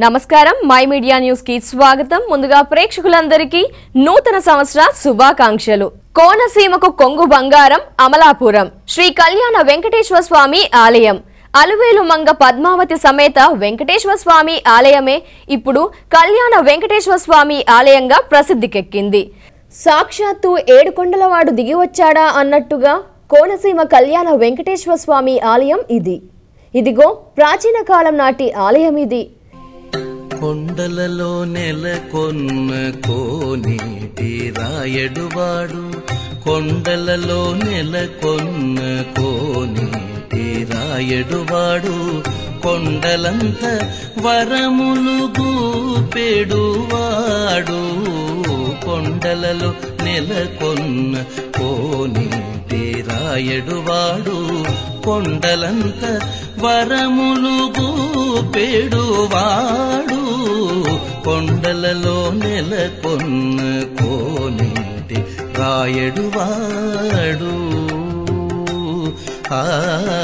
నమస్కారం my media news కి స్వాగతం ముందుగా ప్రేక్షకులందరికీ నూతన సంవత్సర శుభాకాంక్షలు కోనసీమకు కొంగు బంగారం అమలాపురం శ్రీ కళ్యాణ వెంకటేశ్వర స్వామి ఆలయం అలువేలు మంగ పద్మావతి సమేత వెంకటేశ్వర స్వామి ఆలయమే ఇప్పుడు కళ్యాణ వెంకటేశ్వర స్వామి ఆలయంగా ప్రసిద్ధికెక్కింది సాక్షాత్తు ఏడుకొండలవాడు దిగి వచ్చాడా అన్నట్టుగా కోనసీమ కళ్యాణ వెంకటేశ్వర స్వామి ఆలయం ఇది ఇదిగో ప్రాచీన కాలం నాటి ఆలయం ఇది కొండలలో నెలకొన్న కోనేటి రాయడువాడు కొండలలో నెలకొన్న కోనేటి రాయడువాడు కొండలంత వరములు గూపెడువాడు కొండలలో నెలకొన్న కోనేటి రాయడువాడు కొండలంత వరములు గూపెడువాడు కొండలలో నెలకొన్న కోనేటి రాయడువాడు ఆ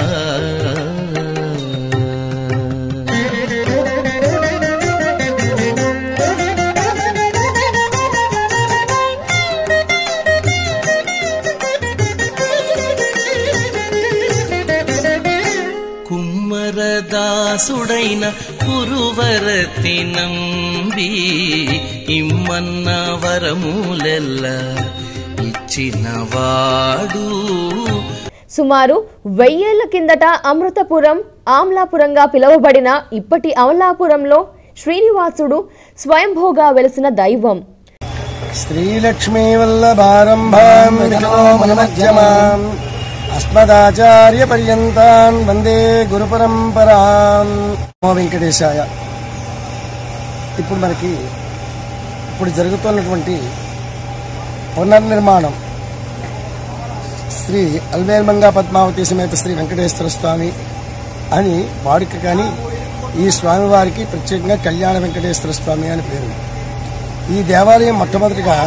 కుమ్మరదాసుడైన కురువరతి నంబి ఇమ్మన్న వరములెల్ల ఇచ్చినవాడు సుమారు వెయ్యేళ్ల కిందట అమృతపురం ఆమ్లాపురంగా పిలువబడిన ఇప్పటి అమలాపురంలో శ్రీనివాసుడు స్వయంభూగా వెలిసిన దైవం శ్రీలక్ష్మీ వల్లభారంభాం విఘ్నో మనమధ్యమాం అస్మదాచార్య పర్యంతాన్ వందే గురు పరంపరాం నమో వెంకటేశాయ ఇప్పుడు మనకి ఇప్పుడు జరుగుతున్నటువంటి పునర్నిర్మాణం శ్రీ అల్వేల్మంగా పద్మావతి సమేత శ్రీ వెంకటేశ్వర స్వామి అని వాడుక కానీ ఈ స్వామివారికి ప్రత్యేకంగా కళ్యాణ వెంకటేశ్వర స్వామి అని పేరు ఈ దేవాలయం మొట్టమొదటిగా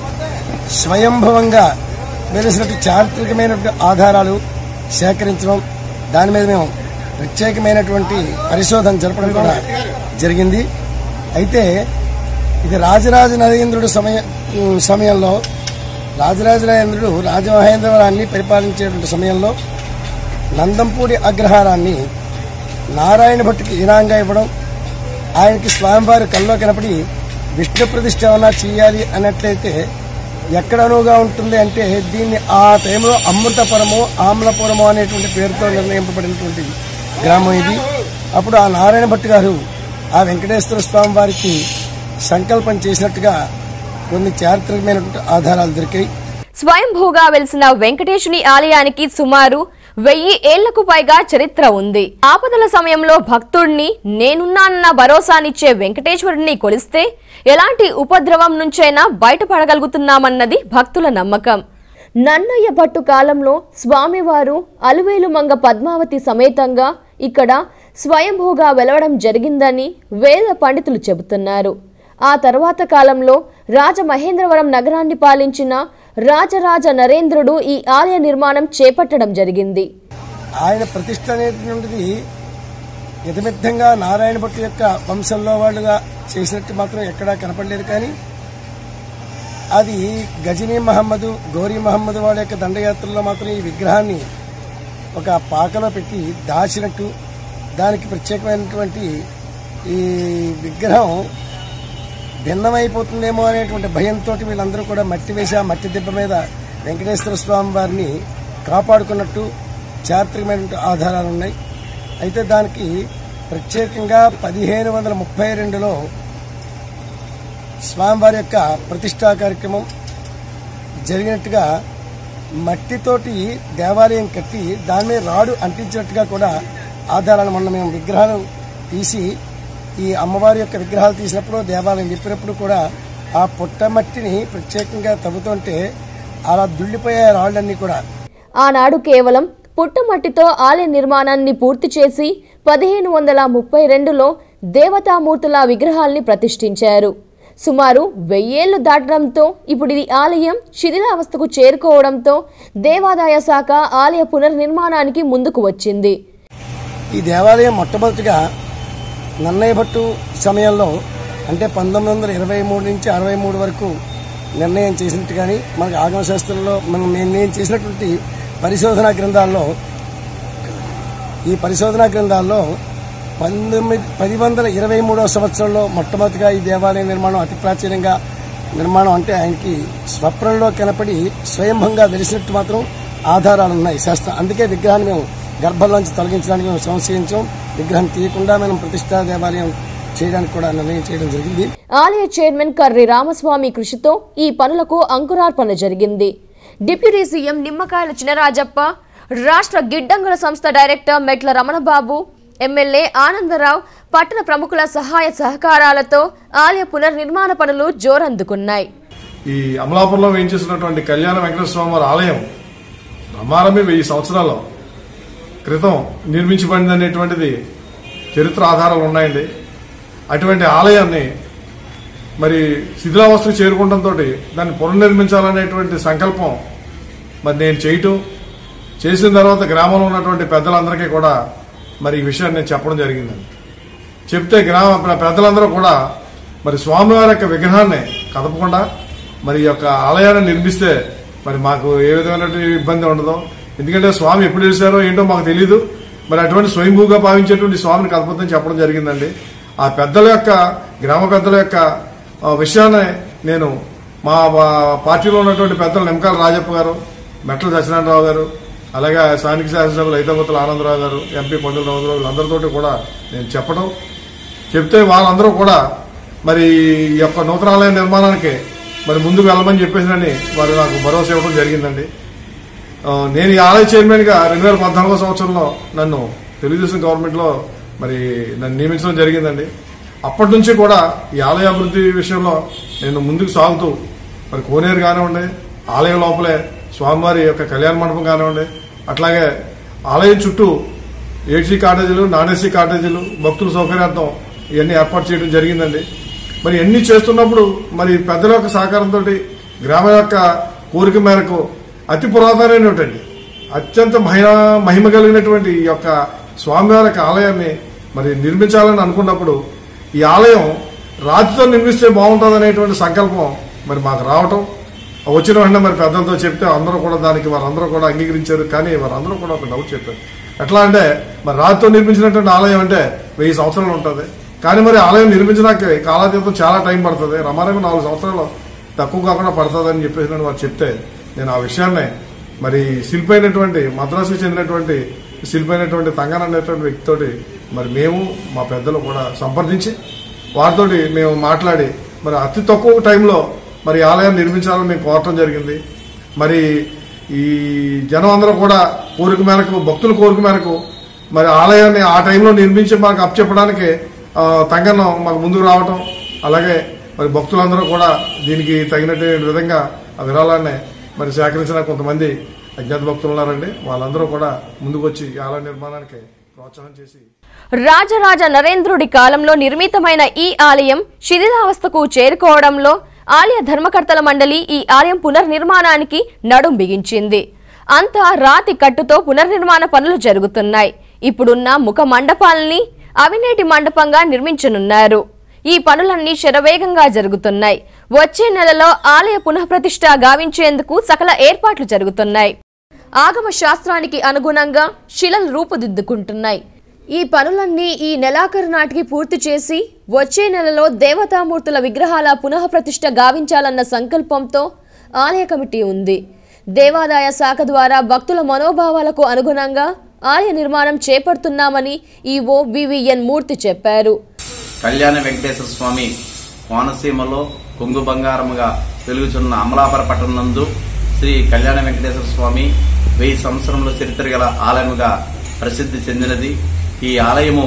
స్వయంభవంగా వెలిసినట్టు చారిత్రకమైనటువంటి ఆధారాలు సేకరించడం దాని మీద మేము ప్రత్యేకమైనటువంటి పరిశోధన జరపడం కూడా జరిగింది అయితే ఇది రాజరాజ నరేంద్రుడు సమయ సమయంలో రాజరాజ నరేంద్రుడు రాజమహేంద్రవరాన్ని పరిపాలించేటువంటి సమయంలో నందంపూడి అగ్రహారాన్ని నారాయణ భట్టుకి ఈనాంగా ఇవ్వడం ఆయనకి స్వామివారి కల్లో కనపడి విష్ణు ప్రతిష్ఠ ఏమన్నా చేయాలి అన్నట్లయితే ఎక్కడనుగా ఉంటుంది అంటే దీన్ని ఆ టైంలో అమృతపురము ఆమ్లపురము అనేటువంటి పేరుతో నిర్ణయింపబడినటువంటి గ్రామం ఇది అప్పుడు ఆ నారాయణ భట్ గారు ఆ వెంకటేశ్వర స్వామి వారికి సంకల్పం చేసినట్టుగా కొన్ని చారిత్రకమైనటువంటి ఆధారాలు దొరికాయి స్వయంభూగా వెలిసిన వెంకటేశుని ఆలయానికి సుమారు వెయ్యి ఏళ్లకు పైగా చరిత్ర ఉంది ఆపదల సమయంలో భక్తుడిని నేనున్నానన్న భరోసానిచ్చే వెంకటేశ్వరుడిని కొలిస్తే ఎలాంటి ఉపద్రవం నుంచైనా బయటపడగలుగుతున్నామన్నది భక్తుల నమ్మకం నన్నయ్య భట్టు కాలంలో స్వామివారు అలువేలు మంగ పద్మావతి సమేతంగా ఇక్కడ స్వయంభూగా వెలవడం జరిగిందని వేద పండితులు చెబుతున్నారు ఆ తర్వాత కాలంలో రాజమహేంద్రవరం నగరాన్ని పాలించిన రాజరాజ నరేంద్రుడు ఈ ఆలయ నిర్మాణం చేపట్టడం జరిగింది ఆయన ప్రతిష్ట అనేటువంటిది యథమిద్ధంగా నారాయణ భట్టు యొక్క వంశంలో వాళ్ళుగా చేసినట్టు మాత్రం ఎక్కడా కనపడలేదు కానీ అది గజనీ మహమ్మదు గౌరీ మహమ్మద్ వాళ్ళ యొక్క దండయాత్రలో మాత్రం ఈ విగ్రహాన్ని ఒక పాకలో పెట్టి దాచినట్టు దానికి ప్రత్యేకమైనటువంటి ఈ విగ్రహం భిన్నమైపోతుందేమో అనేటువంటి భయంతో వీళ్ళందరూ కూడా మట్టి వేసి ఆ మట్టి దిబ్బ మీద వెంకటేశ్వర స్వామి వారిని కాపాడుకున్నట్టు చారిత్రకమైనటువంటి ఆధారాలు ఉన్నాయి అయితే దానికి ప్రత్యేకంగా పదిహేను వందల ముప్పై రెండులో స్వామివారి యొక్క ప్రతిష్టా కార్యక్రమం జరిగినట్టుగా మట్టితోటి దేవాలయం కట్టి దాని మీద రాడు అంటించినట్టుగా కూడా ఆధారాలు మొన్న మేము విగ్రహాలు తీసి ఈ అమ్మవారి యొక్క విగ్రహాలు తీసినప్పుడు దేవాలయం విప్పినప్పుడు కూడా ఆ పుట్టమట్టిని ప్రత్యేకంగా తవ్వుతుంటే అలా దుళ్ళిపోయే రాళ్ళన్నీ కూడా ఆనాడు కేవలం పుట్టమట్టితో ఆలయ నిర్మాణాన్ని పూర్తి చేసి పదిహేను వందల ముప్పై రెండులో దేవతామూర్తుల విగ్రహాల్ని ప్రతిష్ఠించారు సుమారు వెయ్యేళ్లు దాటడంతో ఇప్పుడు ఈ ఆలయం శిథిలావస్థకు చేరుకోవడంతో దేవాదాయ శాఖ ఆలయ పునర్నిర్మాణానికి ముందుకు వచ్చింది ఈ దేవాలయం మొట్టమొదటిగా నన్నయ్య భట్టు సమయంలో అంటే పంతొమ్మిది వందల ఇరవై మూడు నుంచి అరవై మూడు వరకు నిర్ణయం చేసినట్టు కానీ మనకి ఆగమ శాస్త్రంలో మనం నేను నేను చేసినటువంటి పరిశోధనా గ్రంథాల్లో ఈ పరిశోధనా గ్రంథాల్లో పంతొమ్మిది పది వందల ఇరవై మూడవ సంవత్సరంలో మొట్టమొదటిగా ఈ దేవాలయ నిర్మాణం అతి ప్రాచీనంగా నిర్మాణం అంటే ఆయనకి స్వప్నంలో కనపడి స్వయంభంగా వెలిసినట్టు మాత్రం ఆధారాలు ఉన్నాయి శాస్త్రం అందుకే విగ్రహాన్ని మేము గర్భంలోంచి తొలగించడానికి మేము సంశయించాం విగ్రహం తీయకుండా మనం ప్రతిష్టా దేవాలయం చేయడానికి కూడా నిర్ణయం చేయడం జరిగింది ఆలయ చైర్మన్ కర్రి రామస్వామి కృషితో ఈ పనులకు అంకురార్పణ జరిగింది డిప్యూటీ సీఎం నిమ్మకాయల చినరాజప్ప రాష్ట్ర గిడ్డంగుల సంస్థ డైరెక్టర్ మెట్ల రమణబాబు ఎమ్మెల్యే ఆనందరావు పట్టణ ప్రముఖుల సహాయ సహకారాలతో ఆలయ పునర్నిర్మాణ పనులు జోరందుకున్నాయి ఈ అమలాపురంలో వేయించేసినటువంటి కళ్యాణ వెంకటేశ్వర స్వామి వారి ఆలయం రమారమి వెయ్యి సంవత్సరాల క్రితం నిర్మించబడింది అనేటువంటిది చరిత్ర ఆధారాలు ఉన్నాయండి అటువంటి ఆలయాన్ని మరి శిథిలావస్థకు చేరుకోవడంతో దాన్ని పునర్నిర్మించాలనేటువంటి సంకల్పం మరి నేను చేయటం చేసిన తర్వాత గ్రామంలో ఉన్నటువంటి పెద్దలందరికీ కూడా మరి ఈ విషయాన్ని నేను చెప్పడం జరిగిందండి చెప్తే గ్రామ ప్ర- పెద్దలందరూ కూడా మరి స్వామివారి యొక్క విగ్రహాన్ని కదపకుండా మరి ఈ యొక్క ఆలయాన్ని నిర్మిస్తే మరి మాకు ఏ విధమైనటువంటి ఇబ్బంది ఉండదు ఎందుకంటే స్వామి ఎప్పుడు చేశారో ఏంటో మాకు తెలియదు మరి అటువంటి స్వయంభూగా భావించేటువంటి స్వామిని కదపొద్దని చెప్పడం జరిగిందండి ఆ పెద్దల యొక్క గ్రామ పెద్దల యొక్క ఆ, విషయాన్ని నేను మా మా పార్టీలో ఉన్నటువంటి పెద్దలు నిమ్మకాల రాజప్ప గారు మెట్ల సత్యనారాయణరావు గారు అలాగే స్థానిక శాసనసభ్యులు ఐదవతుల ఆనందరావు గారు ఎంపీ పండుగ రావు వీళ్ళందరితోటి కూడా నేను చెప్పడం చెప్తే వాళ్ళందరూ కూడా మరి ఈ యొక్క నూతనాలయ నిర్మాణానికి మరి ముందుకు వెళ్ళమని చెప్పేసినని వారు నాకు భరోసా ఇవ్వడం జరిగిందండి ఆ, నేను ఈ ఆలయ చైర్మన్ గా రెండు వేల పద్నాలుగో సంవత్సరంలో నన్ను తెలుగుదేశం గవర్నమెంట్ లో మరి నన్ను నియమించడం జరిగిందండి అప్పటి నుంచి కూడా ఈ ఆలయ అభివృద్ధి విషయంలో నేను ముందుకు సాగుతూ మరి కోనేరు కానివ్వండి ఆలయం లోపలే స్వామివారి యొక్క కళ్యాణ మండపం కానివ్వండి అట్లాగే ఆలయం చుట్టూ ఏసీ కాటేజీలు నాన్ ఏసీ కాటేజీలు భక్తుల సౌకర్యార్థం ఇవన్నీ ఏర్పాటు చేయడం జరిగిందండి మరి ఎన్ని చేస్తున్నప్పుడు మరి పెద్దల యొక్క సహకారంతో గ్రామ యొక్క కోరిక మేరకు అతి పురాతనమైనటువంటి అత్యంత మహిమ మహిమ కలిగినటువంటి ఈ యొక్క స్వామివారి యొక్క ఆలయాన్ని మరి నిర్మించాలని అనుకున్నప్పుడు ఈ ఆలయం రాతితో నిర్మిస్తే బాగుంటుంది అనేటువంటి సంకల్పం మరి మాకు రావటం వచ్చిన వెంటనే మరి పెద్దలతో చెప్తే అందరూ కూడా దానికి వారందరూ కూడా అంగీకరించారు కానీ వారందరూ కూడా ఒక డౌట్ చెప్పారు ఎట్లా అంటే మరి రాతితో నిర్మించినటువంటి ఆలయం అంటే వెయ్యి సంవత్సరాలు ఉంటుంది కానీ మరి ఆలయం నిర్మించడానికి కాలాతీతం చాలా టైం పడుతుంది రమారమి నాలుగు సంవత్సరాలు తక్కువ కాకుండా పడుతుందని చెప్పేసి నేను వారు చెప్తే నేను ఆ విషయాన్ని మరి శిల్పి అయినటువంటి మద్రాసుకు చెందినటువంటి శిల్పి అయినటువంటి తంగన్ అనేటువంటి వ్యక్తితోటి మరి మేము మా పెద్దలు కూడా సంప్రదించి వారితోటి మేము మాట్లాడి మరి అతి తక్కువ టైంలో మరి ఆలయాన్ని నిర్మించాలని మేము కోరటం జరిగింది మరి ఈ జనం అందరూ కూడా కోరిక మేరకు భక్తుల కోరిక మేరకు మరి ఆలయాన్ని ఆ టైంలో నిర్మించి మాకు అప్పచెప్పడానికి ఆ, తంగన్న మాకు ముందుకు రావటం అలాగే మరి భక్తులందరూ కూడా దీనికి తగినట్టు విధంగా ఆ విరాళాన్ని మరి సేకరించిన కొంతమంది అజ్ఞాత భక్తులు ఉన్నారండి వాళ్ళందరూ కూడా ముందుకు వచ్చి ఈ ఆలయ నిర్మాణానికి ప్రోత్సాహం చేసి రాజరాజ నరేంద్రుడి కాలంలో నిర్మితమైన ఈ ఆలయం శిథిలావస్థకు చేరుకోవడంలో ఆలయ ధర్మకర్తల మండలి ఈ ఆలయం పునర్నిర్మాణానికి నడుం బిగించింది అంతా రాతి కట్టుతో పునర్నిర్మాణ పనులు జరుగుతున్నాయి ఇప్పుడున్న ముఖ మండపాలని అవినేటి మండపంగా నిర్మించనున్నారు ఈ పనులన్నీ శరవేగంగా జరుగుతున్నాయి వచ్చే నెలలో ఆలయ పునఃప్రతిష్ఠ గావించేందుకు సకల ఏర్పాట్లు జరుగుతున్నాయి ఆగమ శాస్త్రానికి అనుగుణంగా శిలలు రూపుదిద్దుకుంటున్నాయి ఈ పనులన్నీ ఈ నెలాఖరు నాటికి పూర్తి చేసి వచ్చే నెలలో దేవతామూర్తుల విగ్రహాల పునఃప్రతిష్ఠ గావించాలన్న సంకల్పంతో ఆలయ కమిటీ ఉంది దేవాదాయ శాఖ ద్వారా భక్తుల మనోభావాలకు అనుగుణంగా ఆలయ నిర్మాణం చేపడుతున్నామని ఈవో వివిఎన్ మూర్తి చెప్పారు కళ్యాణ వెంకటేశ్వర స్వామి కోనసీమలో కొంగు బంగారముగా వెలుగుచున్న అమలాపుర పట్టణం నందు శ్రీ కళ్యాణ వెంకటేశ్వర స్వామి వెయ్యి సంవత్సరంలో చరిత్ర గల ఆలయముగా ప్రసిద్ధి చెందినది ఈ ఆలయము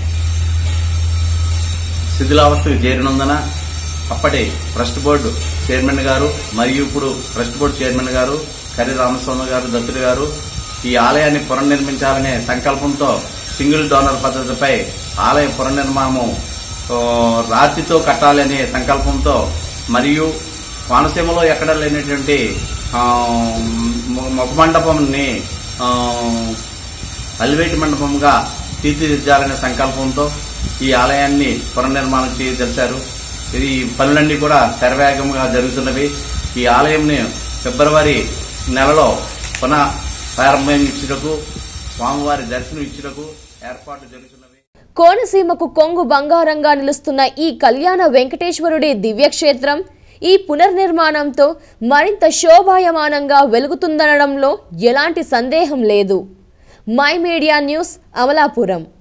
శిథిలావస్థకు చేరినందున అప్పటి ట్రస్ట్ బోర్డు చైర్మన్ గారు మరియు ఇప్పుడు ట్రస్ట్ బోర్డు చైర్మన్ గారు కరి రామస్వామి గారు దత్తుడు గారు ఈ ఆలయాన్ని పునర్నిర్మించాలనే సంకల్పంతో సింగిల్ డోనర్ పద్ధతిపై ఆలయ పునర్నిర్మాణము ఆ, రాతితో కట్టాలనే సంకల్పంతో మరియు కోనసీమలో ఎక్కడ లేనటువంటి ఆ, ము- ముఖ మండపంని ఆ, అలివేటి మండపంగా తీర్చిదిద్దాలనే సంకల్పంతో ఈ ఆలయాన్ని పునర్నిర్మాణం చేయదలిచారు ఇది ఈ పనులన్నీ కూడా శరవేగంగా జరుగుతున్నవి ఈ ఆలయంని ఫిబ్రవరి నెలలో పునః ప్రారంభించుటకు స్వామివారి దర్శనం ఇచ్చుటకు ఏర్పాట్లు జరుగుతున్నవి కోనసీమకు కొంగు బంగారంగా నిలుస్తున్న ఈ కళ్యాణ వెంకటేశ్వరుడి దివ్యక్షేత్రం ఈ పునర్నిర్మాణంతో మరింత శోభాయమానంగా వెలుగుతుందనడంలో ఎలాంటి సందేహం లేదు మై మీడియా న్యూస్ అమలాపురం